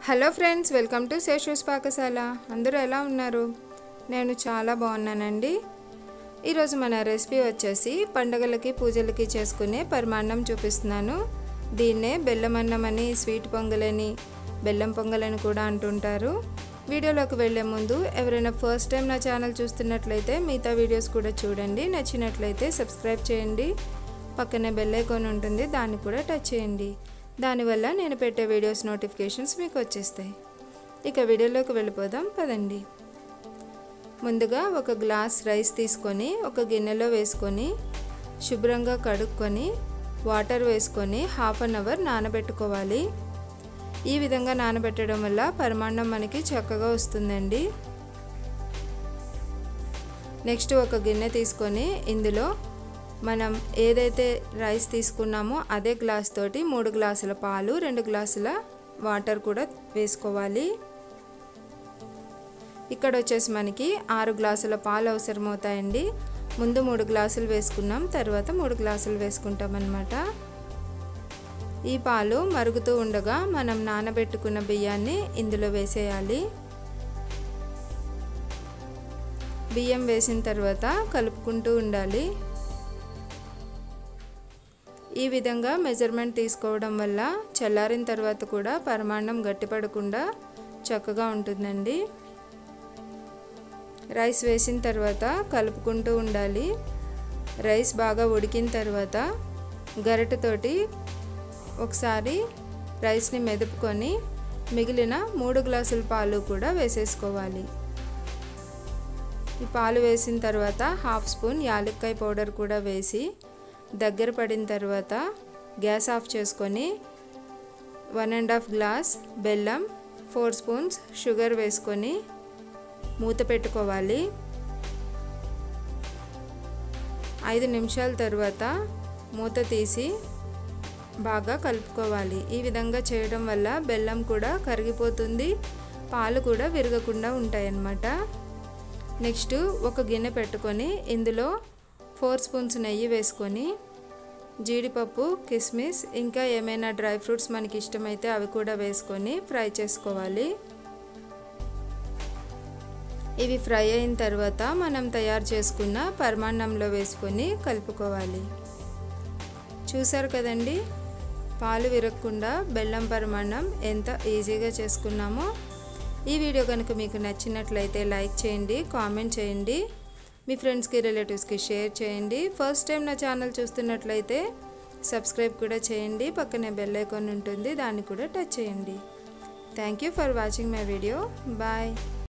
hello friends welcome to Seshu's Pakashala అందరూ ఎలా ఉన్నారు నేను చాలా బాగున్నానండి ఈరోజు మన రెసిపీ వచ్చేసి పండగలకి పూజలకి చేసుకునే పరిమాణం చూపిస్తున్నాను దీన్నే బెల్లం అన్నం అని స్వీట్ పొంగలని బెల్లం పొంగలని కూడా అంటుంటారు వీడియోలోకి వెళ్ళే ముందు ఎవరైనా ఫస్ట్ టైం నా ఛానల్ చూస్తున్నట్లయితే మిగతా వీడియోస్ కూడా చూడండి నచ్చినట్లయితే సబ్స్క్రైబ్ చేయండి పక్కనే బెల్ ఐకాన్ ఉంటుంది దాన్ని కూడా టచ్ చేయండి దానివల్ల నేను పెట్టే వీడియోస్ నోటిఫికేషన్స్ మీకు వచ్చేస్తాయి ఇక వీడియోలోకి వెళ్ళిపోదాం పదండి ముందుగా ఒక గ్లాస్ రైస్ తీసుకొని ఒక గిన్నెలో వేసుకొని శుభ్రంగా కడుక్కొని వాటర్ వేసుకొని హాఫ్ అన్ అవర్ నానబెట్టుకోవాలి ఈ విధంగా నానబెట్టడం వల్ల పరిమాణం మనకి చక్కగా వస్తుందండి నెక్స్ట్ ఒక గిన్నె తీసుకొని ఇందులో మనం ఏదైతే రైస్ తీసుకున్నామో అదే గ్లాస్ తోటి మూడు గ్లాసుల పాలు రెండు గ్లాసుల వాటర్ కూడా వేసుకోవాలి ఇక్కడ వచ్చేసి మనకి ఆరు గ్లాసుల పాలు అవసరమవుతాయండి ముందు మూడు గ్లాసులు వేసుకున్నాం తర్వాత మూడు గ్లాసులు వేసుకుంటాం అన్నమాట ఈ పాలు మరుగుతూ ఉండగా మనం నానబెట్టుకున్న బియ్యాన్ని ఇందులో వేసేయాలి బియ్యం వేసిన తర్వాత కలుపుకుంటూ ఉండాలి ఈ విధంగా మెజర్మెంట్ తీసుకోవడం వల్ల చల్లారిన తర్వాత కూడా పరిమాణం గట్టిపడకుండా చక్కగా ఉంటుందండి రైస్ వేసిన తర్వాత కలుపుకుంటూ ఉండాలి రైస్ బాగా ఉడికిన తర్వాత గరిటెతోటి ఒకసారి రైస్ని మెదుపుకొని మిగిలిన మూడు గ్లాసుల పాలు కూడా వేసేసుకోవాలి ఈ పాలు వేసిన తర్వాత హాఫ్ స్పూన్ యాలక్కాయ పౌడర్ కూడా వేసి దగ్గర పడిన తర్వాత గ్యాస్ ఆఫ్ చేసుకొని వన్ అండ్ హాఫ్ గ్లాస్ బెల్లం ఫోర్ స్పూన్స్ షుగర్ వేసుకొని మూత పెట్టుకోవాలి ఐదు నిమిషాల తర్వాత మూత తీసి బాగా కలుపుకోవాలి ఈ విధంగా చేయడం వల్ల బెల్లం కూడా కరిగిపోతుంది పాలు కూడా విరగకుండా ఉంటాయన్నమాట నెక్స్ట్ ఒక గిన్నె పెట్టుకొని ఇందులో ఫోర్ స్పూన్స్ నెయ్యి వేసుకొని జీడిపప్పు కిస్మిస్ ఇంకా ఏమైనా డ్రై ఫ్రూట్స్ మనకి ఇష్టమైతే అవి కూడా వేసుకొని ఫ్రై చేసుకోవాలి ఇవి ఫ్రై అయిన తర్వాత మనం తయారు చేసుకున్న పరిమాణంలో వేసుకొని కలుపుకోవాలి చూసారు కదండి పాలు విరగకుండా బెల్లం పరిమాణం ఎంత ఈజీగా చేసుకున్నామో ఈ వీడియో కనుక మీకు నచ్చినట్లయితే లైక్ చేయండి కామెంట్ చేయండి మీ ఫ్రెండ్స్కి రిలేటివ్స్కి షేర్ చేయండి ఫస్ట్ టైం నా ఛానల్ చూస్తున్నట్లయితే సబ్స్క్రైబ్ కూడా చేయండి పక్కనే బెల్ ఐకాన్ ఉంటుంది దాన్ని కూడా టచ్ చేయండి thank you for watching my video bye